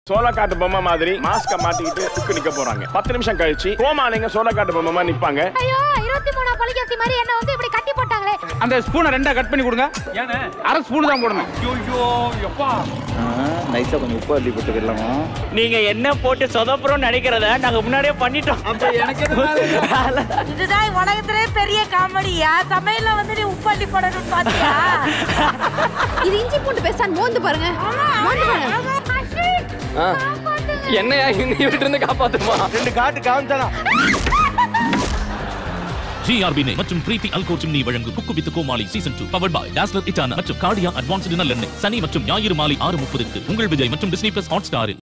சோளக்காட்டு பொம்மை மாதிரி மாஸ்க மாட்டிக்கிட்டு துக்கு நிக்க போறாங்க பத்து நிமிஷம் கழிச்சு கோமாளிங்க சோளக்காட்டு பொம்மை மாதிரி நிப்பாங்க ஐயோ இருபத்தி மூணா பழிக்கத்தி மாதிரி என்ன வந்து இப்படி கட்டி போட்டாங்களே அந்த ஸ்பூனை ரெண்டா கட் பண்ணி கொடுங்க ஏண்ணே அரை ஸ்பூன் தான் போடணும் ஐயோ எப்பா நைஸா கொஞ்சம் உப்பு அள்ளி போட்டுக்கலாமா நீங்க என்ன போட்டு சொதப்புறோம்னு நினைக்கிறத நாங்க முன்னாடியே பண்ணிட்டோம் இதுதான் உலகத்திலே பெரிய காமெடியா சமையல்ல வந்து நீ உப்பாண்டி போடணும்னு பாத்தியா இது இஞ்சி பூண்டு பேஸ்ட் மோந்து பாருங்க மோந்து பாருங்க என்னையா இந்த வீட்டு இருந்து காப்பாத்துமா ரெண்டு காட்டு காமிச்சானா ஜிஆர்பி மற்றும் பிரீத்தி அல்கோ சிம்னி வழங்கும் cook with Comali season two power by டாஸ்லர் இட்டானா மற்றும் கார்டியா அட்வான்ஸ்டு நல்லெண்ணெய் சனி மற்றும் ஞாயிறு மாலை ஆறு முப்பதுக்கு உங்கள் விஜய் மற்றும் டிஸ்னி பிளஸ் ஹாட் ஸ்டாரில்